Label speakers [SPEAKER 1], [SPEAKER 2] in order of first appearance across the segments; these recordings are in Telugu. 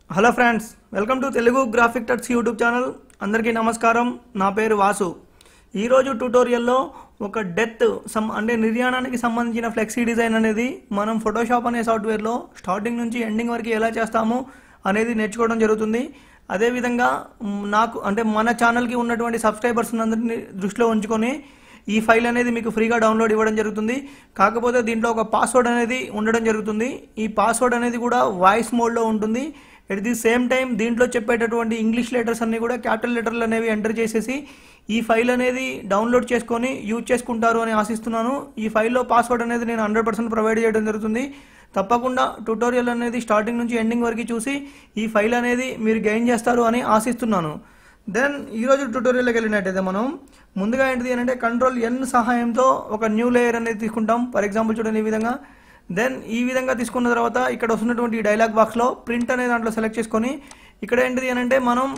[SPEAKER 1] hello friends welcome to Telugu graphic touch YouTube channel అందరికీ నమస్కారం నా పేరు వాసు ఈరోజు ట్యూటోరియల్లో ఒక డెత్ సమ్ అంటే నిర్యాణానికి సంబంధించిన ఫ్లెక్సీ డిజైన్ అనేది మనం ఫోటోషాప్ అనే సాఫ్ట్వేర్లో స్టార్టింగ్ నుంచి ఎండింగ్ వరకు ఎలా చేస్తాము అనేది నేర్చుకోవడం జరుగుతుంది అదేవిధంగా మ్, నాకు అంటే మన ఛానల్కి ఉన్నటువంటి సబ్స్క్రైబర్స్ అందరినీ దృష్టిలో ఉంచుకొని ఈ ఫైల్ అనేది మీకు ఫ్రీగా డౌన్లోడ్ ఇవ్వడం జరుగుతుంది కాకపోతే దీంట్లో ఒక పాస్వర్డ్ అనేది ఉండడం జరుగుతుంది ఈ పాస్వర్డ్ అనేది కూడా వాయిస్ మోడ్లో ఉంటుంది ఎట్ ది సేమ్ టైం దీంట్లో చెప్పేటటువంటి ఇంగ్లీష్ లెటర్స్ అన్ని కూడా క్యాపిటల్ లెటర్లు అనేవి ఎంటర్ చేసేసి ఈ ఫైల్ అనేది డౌన్లోడ్ చేసుకొని యూజ్ చేసుకుంటారు అని ఆశిస్తున్నాను ఈ ఫైల్లో పాస్వర్డ్ అనేది నేను హండ్రెడ్ పర్సెంట్ ప్రొవైడ్ చేయడం జరుగుతుంది తప్పకుండా ట్యూటోరియల్ అనేది స్టార్టింగ్ నుంచి ఎండింగ్ వరకు చూసి ఈ ఫైల్ అనేది మీరు గెయిన్ చేస్తారు అని ఆశిస్తున్నాను దెన్ ఈరోజు ట్యూటోరియల్కి వెళ్ళినట్టయితే మనం ముందుగా ఏంటిది అంటే కంట్రోల్ ఎన్ సహాయంతో ఒక న్యూ లేయర్ అనేది తీసుకుంటాం ఫర్ ఎగ్జాంపుల్ చూడండి ఈ విధంగా దెన్ ఈ విధంగా తీసుకున్న తర్వాత ఇక్కడ వస్తున్నటువంటి ఈ డైలాగ్ బాక్స్లో ప్రింట్ అనే దాంట్లో సెలెక్ట్ చేసుకొని ఇక్కడ ఏంటిది అని అంటే మనం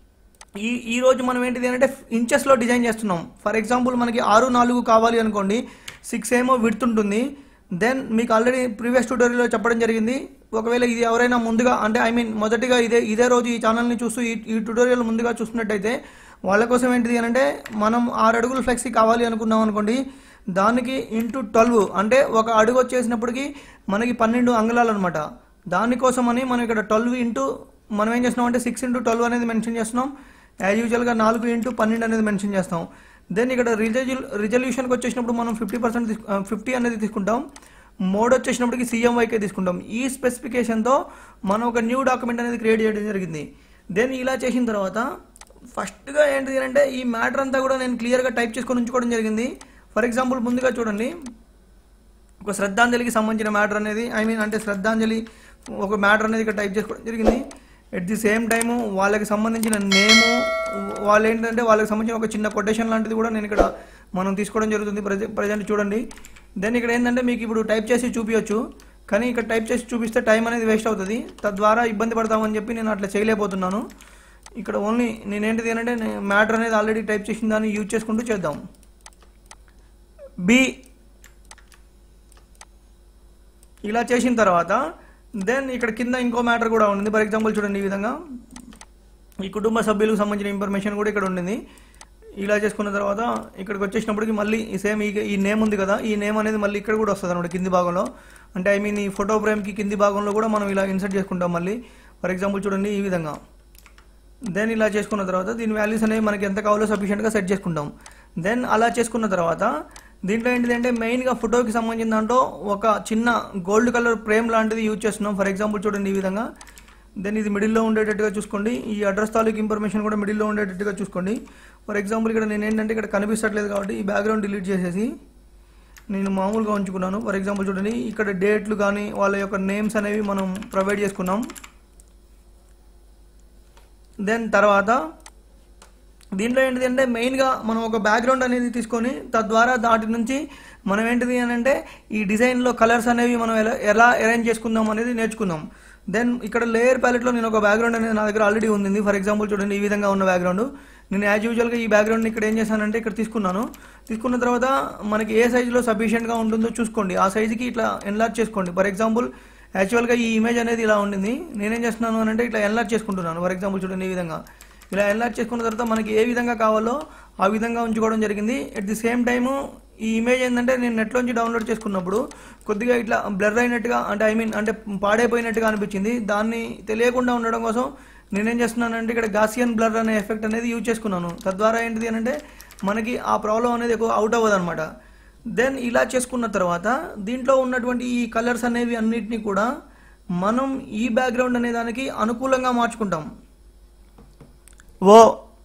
[SPEAKER 1] ఈ ఈ రోజు మనం ఏంటిది అంటే ఇంచెస్లో డిజైన్ చేస్తున్నాం ఫర్ ఎగ్జాంపుల్ మనకి ఆరు నాలుగు కావాలి అనుకోండి సిక్స్ ఏమో విడ్త్ ఉంటుంది దెన్ మీకు ఆల్రెడీ ప్రీవియస్ ట్యూటోరియల్లో చెప్పడం జరిగింది ఒకవేళ ఇది ఎవరైనా ముందుగా అంటే ఐ మీన్ మొదటిగా ఇదే ఇదే రోజు ఈ ఛానల్ని చూస్తూ ఈ ఈ ట్యూటోరియల్ ముందుగా చూస్తున్నట్టయితే వాళ్ళ కోసం ఏంటిది అని అంటే మనం ఆరు అడుగులు ఫ్లెక్సీ కావాలి అనుకున్నాం అనుకోండి దానికి ఇంటూ ట్వెల్వ్ అంటే ఒక అడుగు వచ్చేసినప్పటికి మనకి పన్నెండు అంగుళాలు అనమాట దానికోసమని మనం ఇక్కడ ట్వెల్వ్ ఇంటూ మనం ఏం చేస్తున్నాం అంటే సిక్స్ ఇంటూ ట్వెల్వ్ అనేది మెన్షన్ చేస్తున్నాం యాజ్ యూజువల్గా నాలుగు ఇంటూ పన్నెండు అనేది మెన్షన్ చేస్తాం దెన్ ఇక్కడ రిజల్యూ రిజల్యూషన్కి వచ్చేసినప్పుడు మనం ఫిఫ్టీ పర్సెంట్ ఫిఫ్టీ అనేది తీసుకుంటాం మోడ్ వచ్చేసినప్పటికి సిఎంవైకే తీసుకుంటాం ఈ స్పెసిఫికేషన్తో మనం ఒక న్యూ డాక్యుమెంట్ అనేది క్రియేట్ చేయడం జరిగింది దెన్ ఇలా చేసిన తర్వాత ఫస్ట్గా ఏంటిది అంటే ఈ మ్యాటర్ అంతా కూడా నేను క్లియర్గా టైప్ చేసుకొని ఉంచుకోవడం జరిగింది ఫర్ ఎగ్జాంపుల్ ముందుగా చూడండి ఒక శ్రద్ధాంజలికి సంబంధించిన మ్యాటర్ అనేది ఐ మీన్ అంటే శ్రద్ధాంజలి ఒక మ్యాటర్ అనేది ఇక్కడ టైప్ చేసుకోవడం జరిగింది ఎట్ ది సేమ్ టైము వాళ్ళకి సంబంధించిన నేము వాళ్ళు ఏంటంటే వాళ్ళకి సంబంధించిన ఒక చిన్న కొటేషన్ లాంటిది కూడా నేను ఇక్కడ మనం తీసుకోవడం జరుగుతుంది ప్రజెంట్ చూడండి దెన్ ఇక్కడ ఏంటంటే మీకు ఇప్పుడు టైప్ చేసి చూపించవచ్చు కానీ ఇక్కడ టైప్ చేసి చూపిస్తే టైం అనేది వేస్ట్ అవుతుంది తద్వారా ఇబ్బంది పడతామని చెప్పి నేను అట్లా చేయలేకపోతున్నాను ఇక్కడ ఓన్లీ నేనేంటిది ఏంటంటే మ్యాటర్ అనేది ఆల్రెడీ టైప్ చేసిన దాన్ని యూజ్ చేసుకుంటూ చేద్దాం బి ఇలా చేసిన తర్వాత దెన్ ఇక్కడ కింద ఇంకో మ్యాటర్ కూడా ఉంది ఫర్ ఎగ్జాంపుల్ చూడండి ఈ విధంగా ఈ కుటుంబ సభ్యులకు సంబంధించిన ఇన్ఫర్మేషన్ కూడా ఇక్కడ ఉండింది ఇలా చేసుకున్న తర్వాత ఇక్కడికి వచ్చేసినప్పటికి మళ్ళీ ఈ సేమ్ ఈ ఈ నేమ్ ఉంది కదా ఈ నేమ్ అనేది మళ్ళీ ఇక్కడ కూడా వస్తుంది అనమాట కింది భాగంలో అంటే ఐ మీన్ ఈ ఫోటో ఫ్రేమ్కి కింది భాగంలో కూడా మనం ఇలా ఇన్సర్ట్ చేసుకుంటాం మళ్ళీ ఫర్ ఎగ్జాంపుల్ చూడండి ఈ విధంగా దెన్ ఇలా చేసుకున్న తర్వాత దీని వాల్యూస్ అనేవి మనకి ఎంత కావాలో సఫిషియెంట్గా సెట్ చేసుకుంటాం దెన్ అలా చేసుకున్న తర్వాత దీంట్లో ఏంటిదంటే మెయిన్గా ఫోటోకి సంబంధించిన దాంట్లో ఒక చిన్న గోల్డ్ కలర్ ఫ్రేమ్ లాంటిది యూజ్ చేస్తున్నాం ఫర్ ఎగ్జాంపుల్ చూడండి ఈ విధంగా దెన్ ఇది మిడిల్లో ఉండేటట్టుగా చూసుకోండి ఈ అడ్రస్ తాలూకు ఇన్ఫర్మేషన్ కూడా మిడిల్లో ఉండేటట్టుగా చూసుకోండి ఫర్ ఎగ్జాంపుల్ ఇక్కడ నేను ఏంటంటే ఇక్కడ కనిపించట్లేదు కాబట్టి ఈ బ్యాక్గ్రౌండ్ డిలీట్ చేసేసి నేను మామూలుగా ఉంచుకున్నాను ఫర్ ఎగ్జాంపుల్ చూడండి ఇక్కడ డేట్లు కానీ వాళ్ళ యొక్క నేమ్స్ అనేవి మనం ప్రొవైడ్ చేసుకున్నాం దెన్ తర్వాత దీంట్లో ఏంటిది అంటే మెయిన్గా మనం ఒక బ్యాక్గ్రౌండ్ అనేది తీసుకొని తద్వారా దాటి నుంచి మనం ఏంటిది అని అంటే ఈ డిజైన్లో కలర్స్ అనేవి మనం ఎలా ఎలా అరేంజ్ చేసుకుందాం అనేది నేర్చుకుందాం దెన్ ఇక్కడ లేయర్ ప్యాలెట్లో నేను ఒక బ్యాక్గ్రౌండ్ అనేది నా దగ్గర ఆల్రెడీ ఉంది ఫర్ ఎగ్జాంపుల్ చూడండి ఈ విధంగా ఉన్న బ్యాక్గ్రౌండ్ నేను యాజ్ యూజువల్గా ఈ బ్యాక్గ్రౌండ్ ఇక్కడ ఏం చేశానంటే ఇక్కడ తీసుకున్నాను తీసుకున్న తర్వాత మనకి ఏ సైజులో సఫిషియెంట్గా ఉంటుందో చూసుకోండి ఆ సైజుకి ఇట్లా ఎన్లార్జ్ చేసుకోండి ఫర్ ఎగ్జాంపుల్ యాక్చువల్గా ఈ ఇమేజ్ అనేది ఇలా ఉండింది నేనేం చేస్తున్నాను అని అంటే ఇట్లా ఎన్లార్జ్ చేసుకుంటున్నాను ఫర్ ఎగ్జాంపుల్ చూడండి ఈ విధంగా ఇలా ఎన్లార్జ్ చేసుకున్న తర్వాత మనకి ఏ విధంగా కావాలో ఆ విధంగా ఉంచుకోవడం జరిగింది ఎట్ ది సేమ్ టైము ఈ ఇమేజ్ ఏంటంటే నేను నెట్లోంచి డౌన్లోడ్ చేసుకున్నప్పుడు కొద్దిగా ఇట్లా బ్లర్ అయినట్టుగా అంటే ఐ మీన్ అంటే పాడైపోయినట్టుగా అనిపించింది దాన్ని తెలియకుండా ఉండడం కోసం నేనేం చేస్తున్నానంటే ఇక్కడ గాసియన్ బ్లర్ అనే ఎఫెక్ట్ అనేది యూజ్ చేసుకున్నాను తద్వారా ఏంటిది అని అంటే మనకి ఆ ప్రాబ్లం అనేది ఎక్కువ అవుట్ అవ్వదు అనమాట దెన్ ఇలా చేసుకున్న తర్వాత దీంట్లో ఉన్నటువంటి ఈ కలర్స్ అనేవి అన్నిటినీ కూడా మనం ఈ బ్యాక్గ్రౌండ్ అనే దానికి అనుకూలంగా మార్చుకుంటాం ఓ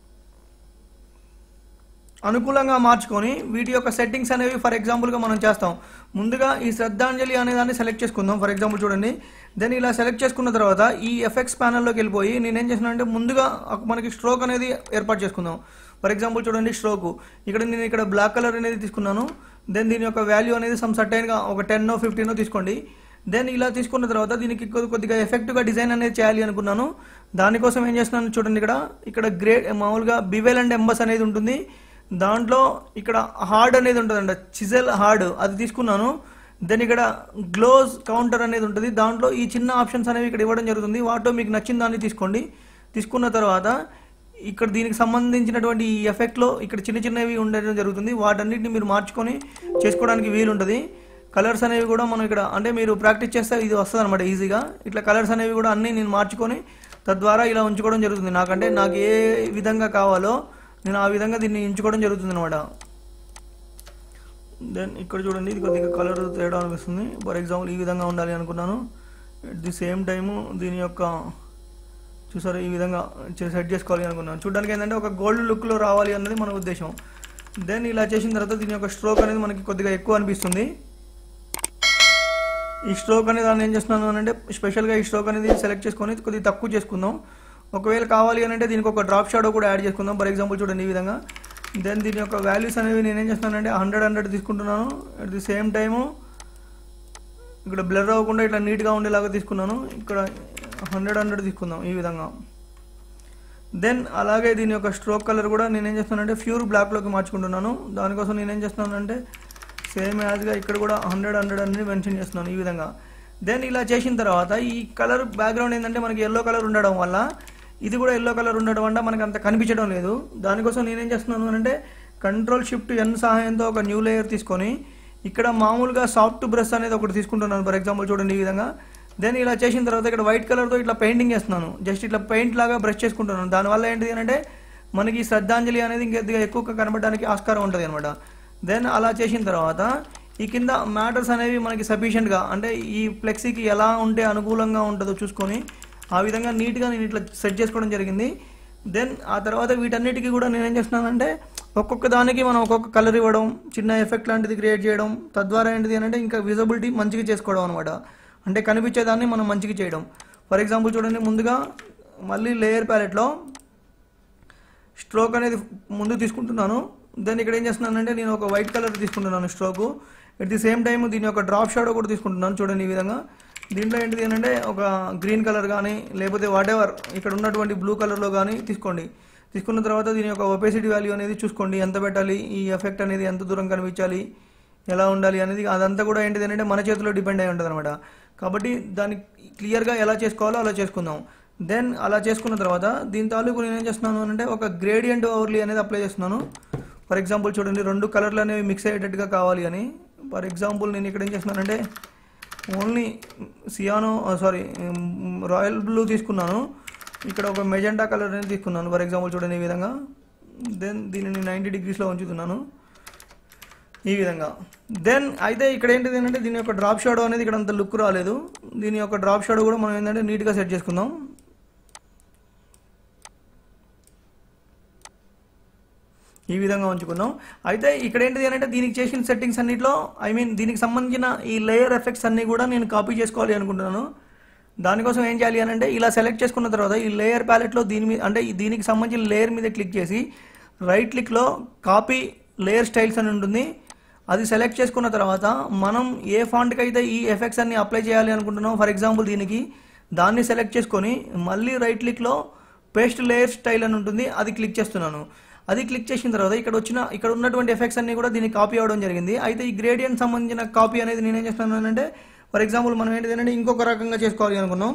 [SPEAKER 1] అనుకూలంగా మార్చుకొని వీటి యొక్క సెట్టింగ్స్ అనేవి ఫర్ ఎగ్జాంపుల్గా మనం చేస్తాం ముందుగా ఈ శ్రద్ధాంజలి అనే దాన్ని సెలెక్ట్ చేసుకుందాం ఫర్ ఎగ్జాంపుల్ చూడండి దెన్ ఇలా సెలెక్ట్ చేసుకున్న తర్వాత ఈ ఎఫెక్ట్స్ ప్యానల్లోకి వెళ్ళిపోయి నేనేం చేస్తున్నానంటే ముందుగా మనకి స్ట్రోక్ అనేది ఏర్పాటు చేసుకుందాం ఫర్ ఎగ్జాంపుల్ చూడండి స్ట్రోక్ ఇక్కడ నేను ఇక్కడ బ్లాక్ కలర్ అనేది తీసుకున్నాను దెన్ దీని యొక్క వాల్యూ అనేది సమ్ సర్టైన్గా ఒక టెన్నో ఫిఫ్టీనో తీసుకోండి దెన్ ఇలా తీసుకున్న తర్వాత దీనికి కొద్ది- కొద్దిగా ఎఫెక్ట్గా డిజైన్ అనేది చేయాలి అనుకున్నాను దానికోసం ఏం చేస్తున్నాను చూడండి ఇక్కడ ఇక్కడ గ్రే మామూలుగా బివెల్ అండ్ ఎంబస్ అనేది ఉంటుంది దాంట్లో ఇక్కడ హార్డ్ అనేది ఉంటుందండి చిజెల్ హార్డ్ అది తీసుకున్నాను దెన్ ఇక్కడ గ్లోజ్ కౌంటర్ అనేది ఉంటుంది దాంట్లో ఈ చిన్న ఆప్షన్స్ అనేవి ఇక్కడ ఇవ్వడం జరుగుతుంది వాటిలో మీకు నచ్చిన దాన్ని తీసుకోండి తీసుకున్న తర్వాత ఇక్కడ దీనికి సంబంధించినటువంటి ఈ ఎఫెక్ట్లో ఇక్కడ చిన్న చిన్నవి ఉండడం జరుగుతుంది వాటన్నిటిని మీరు మార్చుకొని చేసుకోవడానికి వీలు ఉంటుంది కలర్స్ అనేవి కూడా మనం ఇక్కడ అంటే మీరు ప్రాక్టీస్ చేస్తే ఇది వస్తుంది అనమాట ఈజీగా ఇట్లా కలర్స్ అనేవి కూడా అన్నీ నేను మార్చుకొని తద్వారా ఇలా ఉంచుకోవడం జరుగుతుంది నాకంటే నాకు ఏ విధంగా కావాలో నేను ఆ విధంగా దీన్ని ఎంచుకోవడం జరుగుతుంది అనమాట దెన్ ఇక్కడ చూడండి ఇది కొద్దిగా కలర్ తేడా అనిపిస్తుంది ఫర్ ఎగ్జాంపుల్ ఈ విధంగా ఉండాలి అనుకున్నాను అట్ ది సేమ్ టైము దీని యొక్క చూసారు ఈ విధంగా సెట్ చేసుకోవాలి అనుకున్నాను చూడడానికి ఏంటంటే ఒక గోల్డ్ లుక్లో రావాలి అన్నది మన ఉద్దేశం దెన్ ఇలా చేసిన తర్వాత దీని యొక్క స్ట్రోక్ అనేది మనకి కొద్దిగా ఎక్కువ అనిపిస్తుంది ఈ స్ట్రోక్ అనేది దాన్ని ఏం చేస్తున్నాను అని అంటే స్పెషల్గా ఈ స్ట్రోక్ అనేది సెలెక్ట్ చేసుకొని కొద్దిగా తక్కువ చేసుకుందాం ఒకవేళ కావాలి అని అంటే దీనికి ఒక డ్రాప్ షాడో కూడా యాడ్ చేసుకుందాం ఫర్ ఎగ్జాంపుల్ చూడండి ఈ విధంగా దెన్ దీని యొక్క వాల్యూస్ అనేవి నేనేం చేస్తున్నానంటే హండ్రెడ్ హండ్రెడ్ తీసుకుంటున్నాను అట్ ది సేమ్ టైము ఇక్కడ బ్లర్ అవ్వకుండా ఇట్లా నీట్గా ఉండేలాగా తీసుకున్నాను ఇక్కడ హండ్రెడ్ హండ్రెడ్ తీసుకుందాం ఈ విధంగా దెన్ అలాగే దీని యొక్క స్ట్రోక్ కలర్ కూడా నేనేం చేస్తున్నానంటే ప్యూర్ బ్లాక్లోకి మార్చుకుంటున్నాను దానికోసం నేనేం చేస్తున్నానంటే సేమ్ యాజ్గా ఇక్కడ కూడా హండ్రెడ్ హండ్రెడ్ అనేది మెన్షన్ చేస్తున్నాను ఈ విధంగా దెన్ ఇలా చేసిన తర్వాత ఈ కలర్ బ్యాక్గ్రౌండ్ ఏంటంటే మనకి ఎల్లో కలర్ ఉండడం వల్ల ఇది కూడా ఎల్లో కలర్ ఉండడం వల్ల మనకి అంత కనిపించడం లేదు దానికోసం నేనేం చేస్తున్నాను అంటే కంట్రోల్ షిఫ్ట్ ఎన్ సహాయంతో ఒక న్యూ లేయర్ తీసుకొని ఇక్కడ మామూలుగా సాఫ్ట్ బ్రష్ అనేది ఒకటి తీసుకుంటున్నాను ఫర్ ఎగ్జాంపుల్ చూడండి ఈ విధంగా దెన్ ఇలా చేసిన తర్వాత ఇక్కడ వైట్ కలర్తో ఇట్లా పెయింటింగ్ చేస్తున్నాను జస్ట్ ఇట్లా పెయింట్ లాగా బ్రష్ చేసుకుంటున్నాను దానివల్ల ఏంటిది అంటే మనకి ఈ శ్రద్ధాంజలి అనేది ఇంకొద్దిగా ఎక్కువగా కనబడడానికి ఆస్కారం ఉంటుంది అనమాట దెన్ అలా చేసిన తర్వాత ఈ కింద మ్యాటర్స్ అనేవి మనకి సఫిషియెంట్గా అంటే ఈ ఫ్లెక్సీకి ఎలా ఉంటే అనుకూలంగా ఉంటుందో చూసుకొని ఆ విధంగా నీట్గా నేను ఇట్లా సెట్ చేసుకోవడం జరిగింది దెన్ ఆ తర్వాత వీటన్నిటికీ కూడా నేను ఏం చేస్తున్నానంటే ఒక్కొక్క దానికి మనం ఒక్కొక్క కలర్ ఇవ్వడం చిన్న ఎఫెక్ట్ లాంటిది క్రియేట్ చేయడం తద్వారా ఏంటిది అంటే ఇంకా విజిబిలిటీ మంచిగా చేసుకోవడం అనమాట అంటే కనిపించేదాన్ని మనం మంచిగా చేయడం ఫర్ ఎగ్జాంపుల్ చూడండి ముందుగా మళ్ళీ లేయర్ ప్యాలెట్లో స్ట్రోక్ అనేది ముందు తీసుకుంటున్నాను దెన్ ఇక్కడ ఏం చేస్తున్నానంటే నేను ఒక వైట్ కలర్ తీసుకుంటున్నాను stroke at the same time దీని యొక్క డ్రాప్ షాడో కూడా తీసుకుంటున్నాను చూడండి ఈ విధంగా దీంట్లో ఏంటిది ఏంటంటే ఒక గ్రీన్ కలర్ కానీ లేకపోతే వాట్ ఎవర్ ఇక్కడ ఉన్నటువంటి బ్లూ కలర్లో కానీ తీసుకోండి తీసుకున్న తర్వాత దీని యొక్క ఒపేసిటీ వాల్యూ అనేది చూసుకోండి ఎంత పెట్టాలి ఈ ఎఫెక్ట్ అనేది ఎంత దూరం కనిపించాలి ఎలా ఉండాలి అనేది అదంతా కూడా ఏంటిది అంటే మన చేతిలో డిపెండ్ అయి ఉంటుంది అనమాట కాబట్టి దాన్ని క్లియర్గా ఎలా చేసుకోవాలో అలా చేసుకుందాం దెన్ అలా చేసుకున్న తర్వాత దీని తాలూకు నేను ఏం చేస్తున్నాను అంటే ఒక గ్రేడియంట్ ఓవర్లీ అనేది అప్లై చేస్తున్నాను ఫర్ ఎగ్జాంపుల్ చూడండి రెండు కలర్లు అనేవి మిక్స్ అయ్యేటట్టుగా కావాలి అని ఫర్ ఎగ్జాంపుల్ నేను ఇక్కడ ఏం చేస్తున్నానంటే only cyan sorry royal blue తీసుకున్నాను ఇక్కడ ఒక మెజెంటా కలర్ అనేది తీసుకున్నాను ఫర్ ఎగ్జాంపుల్ చూడండి ఈ విధంగా దెన్ దీనిని నైంటీ డిగ్రీస్లో ఉంచుతున్నాను ఈ విధంగా దెన్ అయితే ఇక్కడ ఏంటిది ఏంటంటే దీని యొక్క డ్రాప్ షాడో అనేది ఇక్కడ అంత లుక్ రాలేదు దీని యొక్క డ్రాప్ షాడో కూడా మనం ఏంటంటే నీట్గా సెట్ చేసుకుందాం ఈ విధంగా ఉంచుకుందాం అయితే ఇక్కడ ఏంటిది అంటే దీనికి చేసిన సెట్టింగ్స్ అన్నిట్లో ఐ మీన్ దీనికి సంబంధించిన ఈ లేయర్ ఎఫెక్ట్స్ అన్నీ కూడా నేను కాపీ చేసుకోవాలి అనుకుంటున్నాను దానికోసం ఏం చేయాలి అని అంటే ఇలా సెలెక్ట్ చేసుకున్న తర్వాత ఈ లేయర్ ప్యాలెట్లో దీని మీద అంటే ఈ దీనికి సంబంధించిన లేయర్ మీద క్లిక్ చేసి రైట్ క్లిక్లో కాపీ లేయర్ స్టైల్స్ అని ఉంటుంది అది సెలెక్ట్ చేసుకున్న తర్వాత మనం ఏ ఫాంట్కి అయితే ఈ ఎఫెక్ట్స్ అన్ని అప్లై చేయాలి అనుకుంటున్నాం ఫర్ ఎగ్జాంపుల్ దీనికి దాన్ని సెలెక్ట్ చేసుకొని మళ్ళీ రైట్ క్లిక్లో పేస్ట్ లేయర్ స్టైల్ అని ఉంటుంది అది క్లిక్ చేస్తున్నాను అది క్లిక్ చేసిన తర్వాత ఇక్కడ వచ్చిన ఇక్కడ ఉన్నటువంటి ఎఫెక్ట్స్ అన్ని కూడా దీనికి కాపీ అవ్వడం జరిగింది అయితే ఈ గ్రేడియంట్ సంబంధించిన కాపీ అనేది నేనేం చేస్తున్నాను అంటే ఫర్ ఎగ్జాంపుల్ మనం ఏంటి అంటే ఇంకొక రకంగా చేసుకోవాలి అనుకున్నాం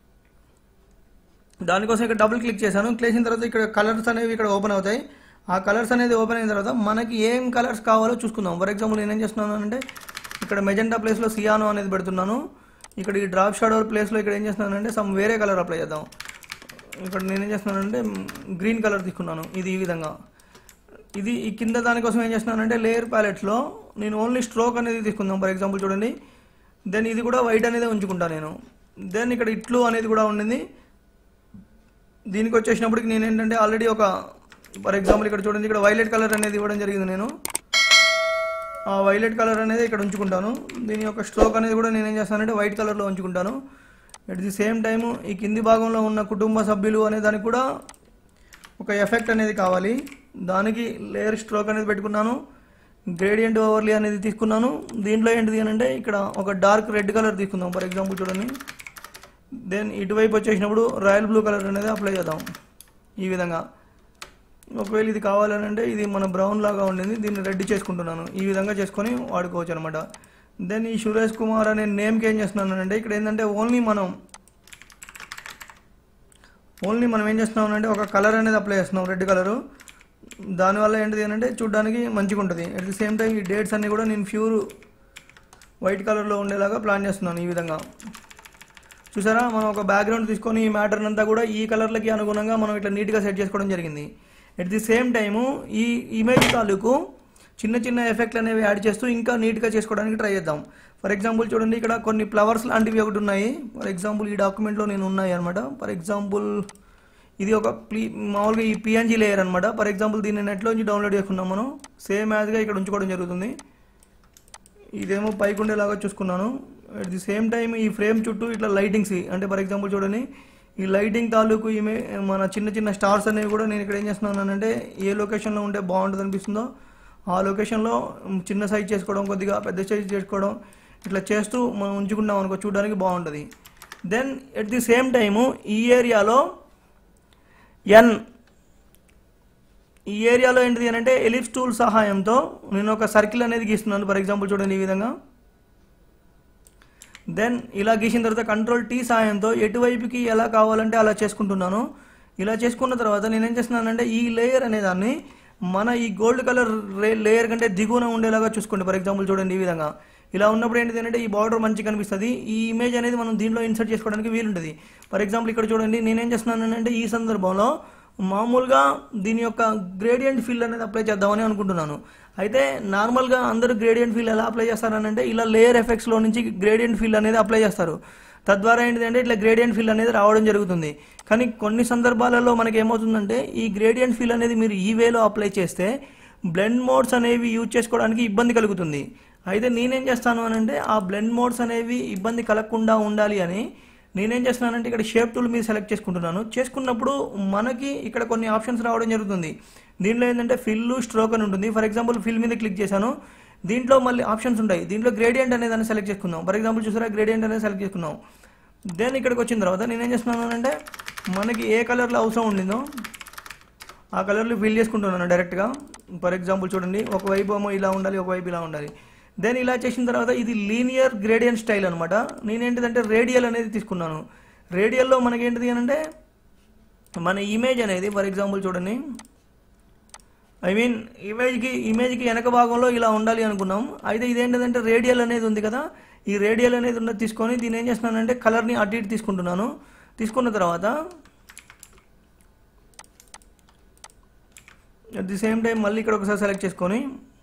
[SPEAKER 1] దానికోసం ఇక్కడ డబుల్ క్లిక్ చేశాను క్లిక్ చేసిన తర్వాత ఇక్కడ కలర్స్ అనేవి ఇక్కడ ఓపెన్ అవుతాయి ఆ కలర్స్ అనేది ఓపెన్ అయిన తర్వాత మనకి ఏం కలర్స్ కావాలో చూసుకుందాం ఫర్ ఎగ్జాంపుల్ నేను ఏం చేస్తున్నాను అంటే ఇక్కడ మెజెంటా ప్లేస్లో సియానో అనేది పెడుతున్నాను ఇక్కడ ఈ డ్రాప్ షాడో ప్లేస్లో ఇక్కడ ఏం చేస్తున్నాను అంటే సమ్ వేరే కలర్ అప్లై చేద్దాం ఇక్కడ నేనేం చేస్తున్నానంటే గ్రీన్ కలర్ తీసుకున్నాను ఇది ఈ విధంగా ఇది ఈ కింద దానికోసం ఏం చేస్తున్నానంటే లేయర్ ప్యాలెట్స్లో నేను ఓన్లీ స్ట్రోక్ అనేది తీసుకుందాం ఫర్ ఎగ్జాంపుల్ చూడండి దెన్ ఇది కూడా వైట్ అనేది ఉంచుకుంటాను నేను దెన్ ఇక్కడ ఇట్లు అనేది కూడా ఉండింది దీనికి వచ్చేసినప్పటికి నేను ఏంటంటే ఆల్రెడీ ఒక ఫర్ ఎగ్జాంపుల్ ఇక్కడ చూడండి ఇక్కడ వైలెట్ కలర్ అనేది ఇవ్వడం జరిగింది నేను ఆ వైలెట్ కలర్ అనేది ఇక్కడ ఉంచుకుంటాను దీని యొక్క స్ట్రోక్ అనేది కూడా నేను ఏం చేస్తానంటే వైట్ కలర్లో ఉంచుకుంటాను ఎట్ ది సేమ్ టైము ఈ కింది భాగంలో ఉన్న కుటుంబ సభ్యులు అనే దానికి కూడా ఒక ఎఫెక్ట్ అనేది కావాలి దానికి లేయర్ స్ట్రోక్ అనేది పెట్టుకున్నాను గ్రేడియంట్ ఓవర్లీ అనేది తీసుకున్నాను దీంట్లో ఏంటిది అని అంటే ఇక్కడ ఒక డార్క్ రెడ్ కలర్ తీసుకుందాం ఫర్ ఎగ్జాంపుల్ చూడండి దెన్ ఇటువైపు వచ్చేసినప్పుడు రాయల్ బ్లూ కలర్ అనేది అప్లై చేద్దాం ఈ విధంగా ఒకవేళ ఇది కావాలని అంటే ఇది మన బ్రౌన్ లాగా ఉండింది దీన్ని రెడ్ చేసుకుంటున్నాను ఈ విధంగా చేసుకొని వాడుకోవచ్చు అనమాట దెన్ ఈ సురేష్ కుమార్ అనే నేమ్కి ఏం చేస్తున్నాను అంటే ఇక్కడ ఏంటంటే ఓన్లీ మనం ఓన్లీ మనం ఏం చేస్తున్నాం అంటే ఒక కలర్ అనేది అప్లై చేస్తున్నాం రెడ్ కలరు దానివల్ల ఏంటిది అంటే చూడడానికి మంచిగా ఉంటుంది అట్ ది సేమ్ టైం ఈ డేట్స్ అన్నీ కూడా నేను ప్యూర్ వైట్ కలర్లో ఉండేలాగా ప్లాన్ చేస్తున్నాను ఈ విధంగా చూసారా మనం ఒక బ్యాక్గ్రౌండ్ తీసుకొని ఈ మ్యాటర్ అంతా కూడా ఈ కలర్లకి అనుగుణంగా మనం ఇట్లా నీట్గా సెట్ చేసుకోవడం జరిగింది ఎట్ ది సేమ్ టైము ఈ ఇమేజ్ తాలూకు చిన్న చిన్న ఎఫెక్ట్లు అనేవి యాడ్ చేస్తూ ఇంకా నీట్గా చేసుకోవడానికి ట్రై చేద్దాం ఫర్ ఎగ్జాంపుల్ చూడండి ఇక్కడ కొన్ని ఫ్లవర్స్ లాంటివి ఒకటి ఉన్నాయి ఫర్ ఎగ్జాంపుల్ ఈ డాక్యుమెంట్లో నేను ఉన్నాయి అనమాట ఫర్ ఎగ్జాంపుల్ ఇది ఒక ప్లీ మామూలుగా ఈ పిఎన్జీ లేయర్ అనమాట ఫర్ ఎగ్జాంపుల్ దీన్ని నెట్లోంచి డౌన్లోడ్ చేసుకున్నాం మనం సేమ్ యాజ్గా ఇక్కడ ఉంచుకోవడం జరుగుతుంది ఇదేమో పైకి ఉండేలాగా చూసుకున్నాను అట్ ది సేమ్ టైం ఈ ఫ్రేమ్ చుట్టూ ఇట్లా లైటింగ్స్ అంటే ఫర్ ఎగ్జాంపుల్ చూడండి ఈ లైటింగ్ తాలూకు ఈమె మన చిన్న చిన్న స్టార్స్ అనేవి కూడా నేను ఇక్కడ ఏం చేస్తున్నాను అంటే ఏ లొకేషన్లో ఉంటే బాగుంటుంది అనిపిస్తుందో ఆ లొకేషన్లో చిన్న సైజ్ చేసుకోవడం కొద్దిగా పెద్ద సైజ్ చేసుకోవడం ఇట్లా చేస్తూ మనం ఉంచుకున్నాం అనుకో చూడడానికి బాగుంటుంది then at the same time ఈ ఏరియాలో ఎన్ ఈ ఏరియాలో ఏంటిది అని అంటే ఎలిప్స్ టూల్ సహాయంతో నేను ఒక సర్కిల్ అనేది గీస్తున్నాను ఫర్ ఎగ్జాంపుల్ చూడండి ఈ విధంగా దెన్ ఇలా గీసిన తర్వాత కంట్రోల్ టీ సహాయంతో ఎటువైపుకి ఎలా కావాలంటే అలా చేసుకుంటున్నాను ఇలా చేసుకున్న తర్వాత నేనేం చేస్తున్నానంటే ఈ లేయర్ అనే దాన్ని మన ఈ గోల్డ్ కలర్ లేయర్ కంటే దిగువన ఉండేలాగా చూసుకోండి ఫర్ ఎగ్జాంపుల్ చూడండి ఈ విధంగా ఇలా ఉన్నప్పుడు ఏంటిది అంటే ఈ బార్డర్ మంచిగా కనిపిస్తుంది ఈ ఇమేజ్ అనేది మనం దీంట్లో ఇన్సర్ట్ చేసుకోవడానికి వీలుంటుంది ఫర్ ఎగ్జాంపుల్ ఇక్కడ చూడండి నేనేం చేస్తున్నాను అంటే ఈ సందర్భంలో మామూలుగా దీని యొక్క గ్రేడియంట్ ఫీల్ అనేది అప్లై చేద్దామని అనుకుంటున్నాను అయితే నార్మల్గా అందరూ గ్రేడియంట్ ఫీల్ ఎలా అప్లై చేస్తారనంటే ఇలా లేయర్ ఎఫెక్ట్స్లో నుంచి గ్రేడియంట్ ఫీల్ అనేది అప్లై చేస్తారు తద్వారా ఏంటిదంటే ఇట్లా గ్రేడియంట్ ఫీల్ అనేది రావడం జరుగుతుంది కానీ కొన్ని సందర్భాలలో మనకి ఏమవుతుందంటే ఈ గ్రేడియంట్ ఫీల్ అనేది మీరు ఈ వేలో అప్లై చేస్తే బ్లెండ్ మోడ్స్ అనేవి యూజ్ చేసుకోవడానికి ఇబ్బంది కలుగుతుంది అయితే నేనేం చేస్తాను అని అంటే ఆ బ్లెండ్ మోడ్స్ అనేవి ఇబ్బంది కలగకుండా ఉండాలి అని నేనేం చేస్తున్నానంటే ఇక్కడ షేప్ టూల్ మీద సెలెక్ట్ చేసుకుంటున్నాను చేసుకున్నప్పుడు మనకి ఇక్కడ కొన్ని ఆప్షన్స్ రావడం జరుగుతుంది దీంట్లో ఏంటంటే ఫిల్ స్ట్రోక్ అని ఉంటుంది ఫర్ ఎగ్జాంపుల్ ఫిల్ మీద క్లిక్ చేశాను దీంట్లో మళ్ళీ ఆప్షన్స్ ఉంటాయి దీంట్లో గ్రేడియంట్ అనేది దాన్ని సెలెక్ట్ చేసుకుందాం ఫర్ ఎగ్జాంపుల్ చూసారా గ్రేడియంట్ అనేది సెలెక్ట్ చేసుకున్నాం దెన్ ఇక్కడికి వచ్చిన తర్వాత నేనేం చేస్తున్నాను అంటే మనకి ఏ కలర్లో అవసరం ఉండిందో ఆ కలర్లు ఫిల్ చేసుకుంటున్నాను డైరెక్ట్గా ఫర్ ఎగ్జాంపుల్ చూడండి ఒకవైపు ఏమో ఇలా ఉండాలి ఒకవైపు ఇలా ఉండాలి దెన్ ఇలా చేసిన తర్వాత ఇది లీనియర్ గ్రేడియంట్ స్టైల్ అనమాట నేనేంటిదంటే రేడియల్ అనేది తీసుకున్నాను రేడియల్లో మనకి ఏంటిది అంటే మన ఇమేజ్ అనేది ఫర్ ఎగ్జాంపుల్ చూడండి ఐ మీన్ ఇమేజ్కి ఇమేజ్కి వెనక భాగంలో ఇలా ఉండాలి అనుకున్నాం అయితే ఇదేంటిదంటే రేడియల్ అనేది ఉంది కదా ఈ రేడియల్ అనేది ఉన్నది తీసుకొని దీన్ని ఏం చేస్తున్నానంటే కలర్ని అటు ఇటు తీసుకుంటున్నాను తీసుకున్న తర్వాత అట్ ది సేమ్ టైం మళ్ళీ ఇక్కడ ఒకసారి సెలెక్ట్ చేసుకొని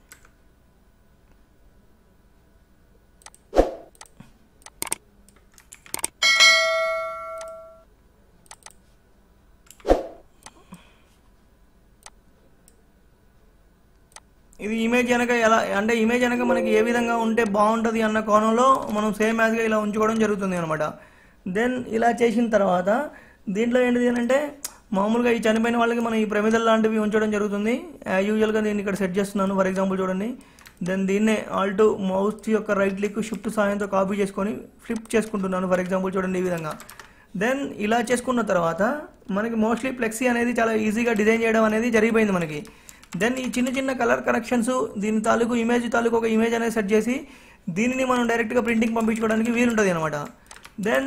[SPEAKER 1] ఇది ఇమేజ్ వెనక ఎలా అంటే ఇమేజ్ వెనక మనకి ఏ విధంగా ఉంటే బాగుంటుంది అన్న కోణంలో మనం సేమ్ యాజ్గా ఇలా ఉంచుకోవడం జరుగుతుంది అనమాట దెన్ ఇలా చేసిన తర్వాత దీంట్లో ఏంటిది అంటే మామూలుగా ఈ చనిపోయిన వాళ్ళకి మనం ఈ ప్రమిదలు లాంటివి ఉంచడం జరుగుతుంది యూజువల్గా నేను ఇక్కడ సెట్ చేస్తున్నాను ఫర్ ఎగ్జాంపుల్ చూడండి దెన్ దీన్నే ఆల్ట్ మౌస్ యొక్క రైట్ క్లిక్ షిఫ్ట్ సహాయంతో కాపీ చేసుకొని ఫ్లిప్ చేసుకుంటున్నాను ఫర్ ఎగ్జాంపుల్ చూడండి ఈ విధంగా దెన్ ఇలా చేసుకున్న తర్వాత మనకి మోస్ట్లీ ఫ్లెక్సీ అనేది చాలా ఈజీగా డిజైన్ చేయడం అనేది జరిగిపోయింది మనకి దెన్ ఈ చిన్న చిన్న కలర్ కరెక్షన్స్ దీని తాలూకు ఇమేజ్ తాలూకు ఒక ఇమేజ్ అనేది సెట్ చేసి దీనిని మనం డైరెక్ట్గా ప్రింటింగ్ పంపించుకోవడానికి వీలుంటుంది అనమాట దెన్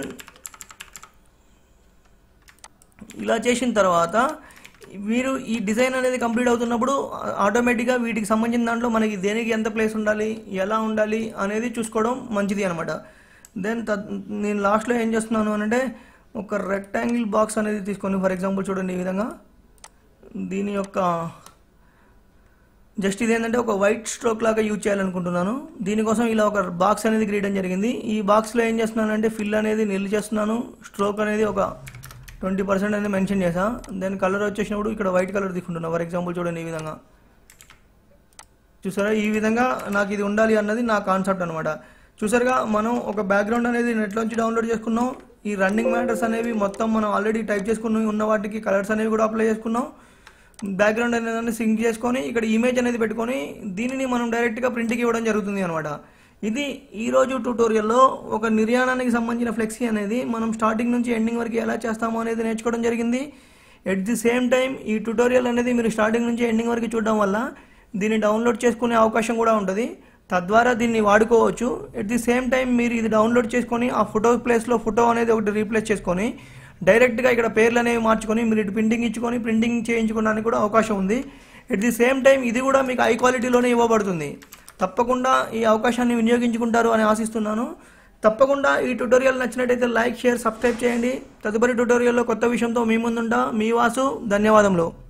[SPEAKER 1] ఇలా చేసిన తర్వాత మీరు ఈ డిజైన్ అనేది కంప్లీట్ అవుతున్నప్పుడు ఆటోమేటిక్గా వీటికి సంబంధించిన దాంట్లో మనకి దేనికి ఎంత ప్లేస్ ఉండాలి ఎలా ఉండాలి అనేది చూసుకోవడం మంచిది అనమాట దెన్ నేను లాస్ట్లో ఏం చేస్తున్నాను అని అంటే ఒక రెక్టాంగిల్ బాక్స్ అనేది తీసుకొని ఫర్ ఎగ్జాంపుల్ చూడండి ఈ విధంగా దీని యొక్క జస్ట్ ఇదేంటంటే ఒక వైట్ స్ట్రోక్ లాగా యూజ్ చేయాలనుకుంటున్నాను దీనికోసం ఇలా ఒక బాక్స్ అనేది గీయడం జరిగింది ఈ బాక్స్లో ఏం చేస్తున్నాను అంటే ఫిల్ అనేది నిల్ చేస్తున్నాను స్ట్రోక్ అనేది ఒక ట్వంటీ పర్సెంట్ అనేది మెన్షన్ చేసా దెన్ కలర్ వచ్చేసినప్పుడు ఇక్కడ వైట్ కలర్ తీసుకుంటున్నా ఫర్ ఎగ్జాంపుల్ చూడండి ఈ విధంగా చూసారా ఈ విధంగా నాకు ఇది ఉండాలి అన్నది నా కాన్సెప్ట్ అనమాట చూసారుగా మనం ఒక బ్యాక్గ్రౌండ్ అనేది నెట్లోంచి డౌన్లోడ్ చేసుకున్నాం ఈ రన్నింగ్ మ్యాటర్స్ అనేవి మొత్తం మనం ఆల్రెడీ టైప్ చేసుకుని ఉన్న వాటికి కలర్స్ అనేవి కూడా అప్లై చేసుకున్నాం బ్యాక్గ్రౌండ్ అనేది సింక్ చేసుకొని ఇక్కడ ఇమేజ్ అనేది పెట్టుకొని దీనిని మనం డైరెక్ట్గా ప్రింట్కి ఇవ్వడం జరుగుతుంది అనమాట ఇది ఈరోజు ట్యూటోరియల్లో ఒక నిర్యాణానికి సంబంధించిన ఫ్లెక్సీ అనేది మనం స్టార్టింగ్ నుంచి ఎండింగ్ వరకు ఎలా చేస్తామో అనేది నేర్చుకోవడం జరిగింది ఎట్ ది సేమ్ టైం ఈ ట్యూటోరియల్ అనేది మీరు స్టార్టింగ్ నుంచి ఎండింగ్ వరకు చూడడం వల్ల దీన్ని డౌన్లోడ్ చేసుకునే అవకాశం కూడా ఉంటుంది తద్వారా దీన్ని వాడుకోవచ్చు ఎట్ ది సేమ్ టైం మీరు ఇది డౌన్లోడ్ చేసుకొని ఆ ఫోటో ప్లేస్లో ఫోటో అనేది ఒకటి రీప్లేస్ చేసుకొని డైరెక్ట్గా ఇక్కడ పేర్లు అనేవి మార్చుకొని మీరు ఇటు ప్రింటింగ్ ఇచ్చుకొని ప్రింటింగ్ చేయించుకోవడానికి కూడా అవకాశం ఉంది ఎట్ ది సేమ్ టైం ఇది కూడా మీకు హై క్వాలిటీలోనే ఇవ్వబడుతుంది తప్పకుండా ఈ అవకాశాన్ని వినియోగించుకుంటారు అని ఆశిస్తున్నాను తప్పకుండా ఈ ట్యుటోరియల్ నచ్చినట్టయితే లైక్ షేర్ సబ్స్క్రైబ్ చేయండి తదుపరి ట్యుటోరియల్లో కొత్త విషయంతో మీ ముందుంటా మీ వాసు ధన్యవాదములు